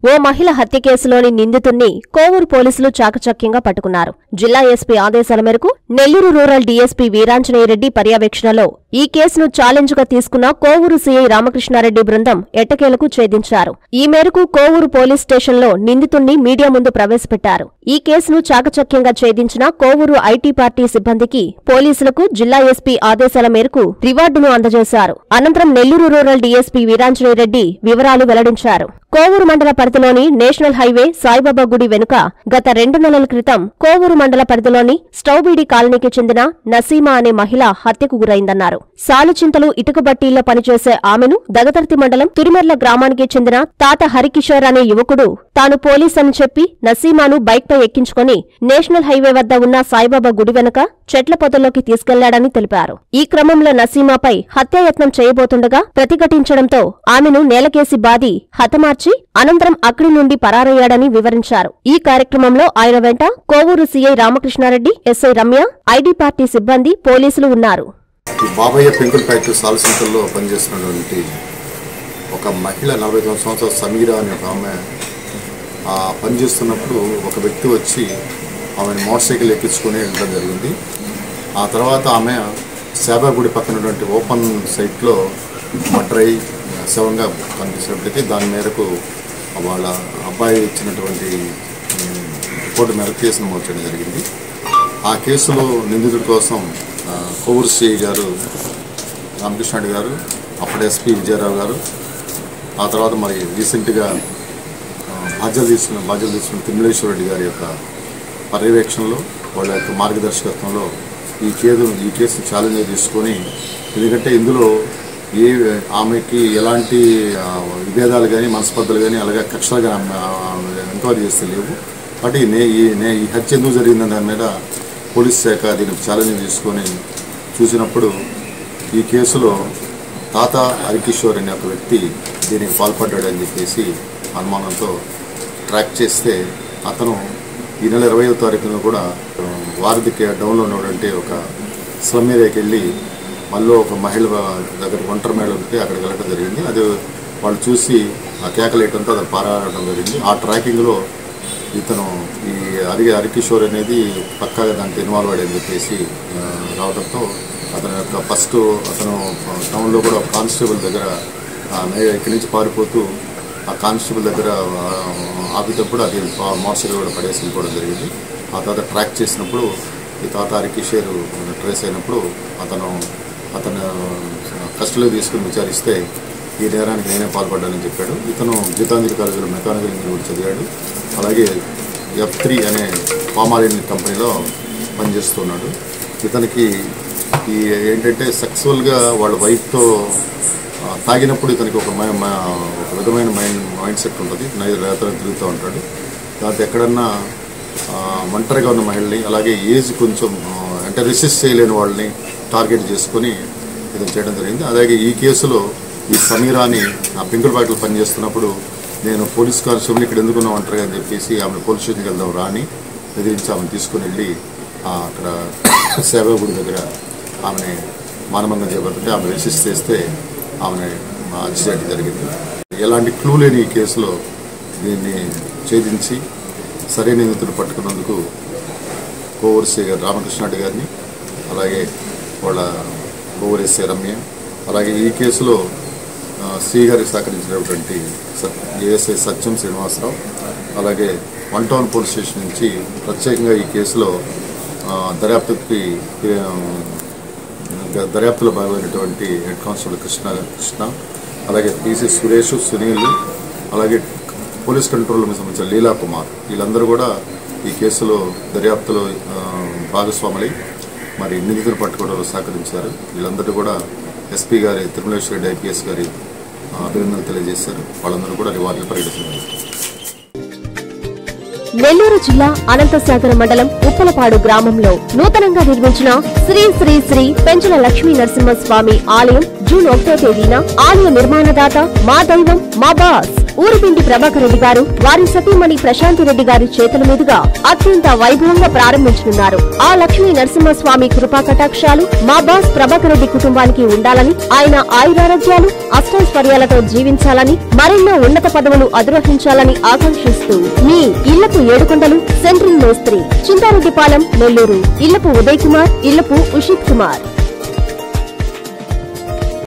ఓ మహిళ హత్య కేసులోని నిందితుణ్ణి కోవూరు పోలీసులు చాకచక్యంగా పట్టుకున్నారు జిల్లా ఎస్పీ ఆదేశాల మేరకు నెల్లూరు రూరల్ డీఎస్పీ వీరాంజనేయరెడ్డి పర్యవేక్షణలో ఈ కేసును ఛాలెంజ్గా తీసుకున్న కోవూరు సీఐ రామకృష్ణారెడ్డి బృందం ఎట్టకేలకు ఛేదించారు ఈ మేరకు కోవూరు పోలీస్ స్టేషన్లో నిందితుణ్ణి మీడియా ముందు ప్రవేశపెట్టారు ఈ కేసును చాకచక్యంగా ఛేదించిన కోవూరు ఐటీ పార్టీ సిబ్బందికి పోలీసులకు జిల్లా ఎస్పీ ఆదేశాల మేరకు రివార్డును అందజేశారు అనంతరం నెల్లూరు రూరల్ డీఎస్పీ వీరాంజనేయరెడ్డి వివరాలు వెల్లడించారు కోవూరు మండల పరిధిలోని నేషనల్ హైవే సాయిబాబా గుడి వెనుక గత రెండు నెలల క్రితం కోవూరు మండల పరిధిలోని స్టౌబీడి కాలనీకి చెందిన నసీమా అనే మహిళ హత్యకు గురైందన్నారు సాలుచింతలు ఇటుక బట్టీల్లో పనిచేసే ఆమెను దగదర్తి మండలం తురిమెర్ల గ్రామానికి చెందిన తాత హరికిషోర్ అనే యువకుడు తాను పోలీస్ అని చెప్పి నసీమాను బైక్పై ఎక్కించుకొని నేషనల్ హైవే వద్ద ఉన్న సాయిబాబా గుడి వెనుక చెట్ల పొదల్లోకి తీసుకెళ్లాడని తెలిపారు ఈ క్రమంలో నసీమాపై హత్యాయత్నం చేయబోతుండగా ప్రతిఘటించడంతో ఆమెను నేలకేసి బాది హతమార్చి అనంతరం అక్కడి నుండి పరారయ్యాడని వివరించారు ఈ కార్యక్రమంలో ఆయన వెంట Kovur CI Ramakrishna Reddy SI Ramya ID party సిబ్బంది పోలీసులు ఉన్నారు ఈ బాబయ్య పెంకుల ఫ్యాక్టరీ సాలసింతల్లో పనిచేస్తున్నటువంటి ఒక మహిళ నలభై తొమ్మిది సంవత్సరాల సమీరా అనే ఒక ఆమె ఆ పనిచేస్తున్నప్పుడు ఒక వ్యక్తి వచ్చి ఆమెను మోటార్ సైకిల్ ఎక్కించుకొని వెళ్ళడం జరిగింది ఆ తర్వాత ఆమె శాబాగుడి పక్కన ఉన్నటువంటి ఓపెన్ సైట్లో మడ్రై శవంగా కనిపించినప్పటికీ దాని మేరకు వాళ్ళ అబ్బాయి ఇచ్చినటువంటి ఉమ్, రిపోర్టు మేరకు కేసు నమోదు చేయడం జరిగింది ఆ కేసులో నిందితుడి కోసం ఆ, కొవ్వూరు సిఐ గారు రామకృష్ణారెడ్డి గారు అప్పుడు ఎస్పీ విజయరావు గారు ఆ తర్వాత మరి రీసెంట్గా ఆ, బాధ్యత తీసుకున్న బాధ్యత తీసుకున్న తిమ్మలేశ్వర రెడ్డి గారి యొక్క పర్యవేక్షణలో వాళ్ళ యొక్క మార్గదర్శకత్వంలో ఈ కేసు ఈ కేసు ఛాలెంజ్ తీసుకొని ఎందుకంటే ఇందులో ఏ ఆమెకి ఎలాంటి ఆ, విభేదాలు కానీ మనస్పర్ధలు కానీ అలాగే కక్షలు కానీ ఎంక్వైరీ చేస్తే లేవు కాబట్టి నే ఈ నే ఈ హత్య ఎందుకు జరిగిందనే దాని మీద పోలీస్ శాఖ దీనికి ఛాలెంజ్ తీసుకొని చూసినప్పుడు ఈ కేసులో తాత హరికిషోర్ అనే ఒక వ్యక్తి దీనికి పాల్పడ్డాడని చెప్పేసి అనుమానంతో ట్రాక్ చేస్తే అతను ఈ నెల ఇరవయో తారీఖున కూడా ఆ, వారధికి డౌన్లో ఉన్నటువంటి ఒక స్లమ్ ఏరియాకి వెళ్ళి మళ్ళీ ఒక మహిళ దగ్గర ఒంటరి మహిళ ఉంటే అక్కడికి వెళ్ళడం జరిగింది అది వాళ్ళు చూసి ఆ కేకలేయడంతో అతను పారాడటం జరిగింది ఆ ట్రాకింగ్లో ఇతను ఈ హరి హరికిషోర్ అనేది పక్కాగా దాంట్లో ఇన్వాల్వ్ అయ్యని చెప్పేసి ఆ, రావడంతో అతని యొక్క ఫస్ట్ అతను టౌన్లో కూడా ఒక కానిస్టేబుల్ దగ్గర ఆ, నే- ఇక్కడి నుంచి పారిపోతూ ఆ కానిస్టేబుల్ దగ్గర ఆ, ఆపేటప్పుడు అది పా- మోటార్ సైకిల్ కూడా పడేసి వెళ్ళిపోవడం జరిగింది ఆ తర్వాత ట్రాక్ చేసినప్పుడు ఈ తాత హరికిషోర్ ట్రేస్ అయినప్పుడు అతను అతను కస్టడీలో తీసుకుని విచారిస్తే ఈ నేరానికి నేనే పాల్పడ్డానని చెప్పాడు ఇతను గీతాంజలి కాలేజీలో మెకానికల్ ఇంజనీర్ చదివాడు అలాగే ఎఫ్ త్రీ అనే పామాలిన్ కంపెనీలో పనిచేస్తున్నాడు ఇతనికి ఈ ఏంటంటే సెక్సువల్గా వాళ్ళ వైఫ్తో ఆ, తాగినప్పుడు ఇతనికి ఒక మై- మా- ఒక విధమైన మైండ్ మైండ్ సెట్ ఉంటుంది నైట్ రాత్రి తిరుగుతూ ఉంటాడు దాంతో ఎక్కడన్నా ఆ, ఒంటరిగా ఉన్న మహిళని అలాగే ఏజ్ కొంచెం ఆ, అంటే రిసిస్ట్ చేయలేని వాళ్ళని టార్గెట్ చేసుకొని ఇది చేయడం జరిగింది అలాగే ఈ కేసులో ఈ సమీరాని ఆ పింకులపాటలు పనిచేస్తున్నప్పుడు నేను పోలీస్ కానిస్టేబుల్ ఇక్కడ ఎందుకున్నా ఒంటరిగా అని చెప్పేసి ఆమె పోలీస్ స్టేషన్కి వెళ్దాం రాని బెదిరించి ఆమెను తీసుకుని వెళ్ళి ఆ, అక్కడ సేవా గుడి దగ్గర ఆమెని మానభంగం చేపడుతుంటే ఆమె రెసిస్ట్ చేస్తే ఆమెని హత్య చేయడం జరిగింది ఎలాంటి క్లూ లేని ఈ కేసులో దీన్ని ఛేదించి సరైన నిందితుడు పట్టుకున్నందుకు కోవూరు గారు రామకృష్ణారెడ్డి గారిని అలాగే వాళ్ళ కోవూరు ఎస్ఏ రమ్య అలాగే ఈ కేసులో ఆ, సి గారికి సహకరించినటువంటి సత్- ఏఎస్ఐ సత్యం శ్రీనివాసరావు అలాగే వన్ టౌన్ పోలీస్ స్టేషన్ నుంచి ప్రత్యేకంగా ఈ కేసులో ఆ, దర్యాప్తుకి ఆ, ద- దర్యాప్తులో భాగమైనటువంటి హెడ్ కానిస్టేబుల్ కృష్ణ కృష్ణ అలాగే పీసీ సురేష్ సునీల్ అలాగే పోలీస్ కంట్రోల్ రూమ్ సంబంధించిన లీలా కుమార్ వీళ్ళందరూ కూడా ఈ కేసులో దర్యాప్తులో ఆ, భాగస్వాములై మరి నిందితులు పట్టుకోవడంలో సహకరించారు వీళ్ళందరూ కూడా ఎస్పీ గారి తిరుమలేశ్వర రెడ్డి ఐపీఎస్ గారి ఆ, అభినందనలు తెలియజేశారు వాళ్ళందరూ కూడా రివార్డులు ప్రకటిస్తున్నారు నెల్లూరు జిల్లా అనంతసాగర మండలం ఉప్పలపాడు గ్రామంలో నూతనంగా నిర్మించిన శ్రీ శ్రీ శ్రీ పెంచల లక్ష్మీ నరసింహస్వామి ఆలయం జూన్ ఒకటో తేదీన ఆలయ నిర్మాణదాత మా దైవం మా బాస్ ఊరుపిండి ప్రభాకర్ రెడ్డి గారు వారి సతీమణి ప్రశాంతి రెడ్డి గారి చేతుల మీదుగా అత్యంత వైభవంగా ప్రారంభించనున్నారు ఆ లక్ష్మీ నరసింహస్వామి కృపా కటాక్షాలు మా బాస్ ప్రభాకర్ రెడ్డి కుటుంబానికి ఉండాలని ఆయన ఆయురారోగ్యాలు అష్టైశ్వర్యాలతో జీవించాలని మరెన్నో ఉన్నత పదవులు అధిరోహించాలని ఆకాంక్షిస్తూ మీ ఇళ్లపు ఏడుకొండలు సెంట్రల్ మేస్త్రి చింతారెడ్డిపాలెం నెల్లూరు ఇళ్లపు ఉదయ్ కుమార్ ఇళ్లపు ఉషిత్ కుమార్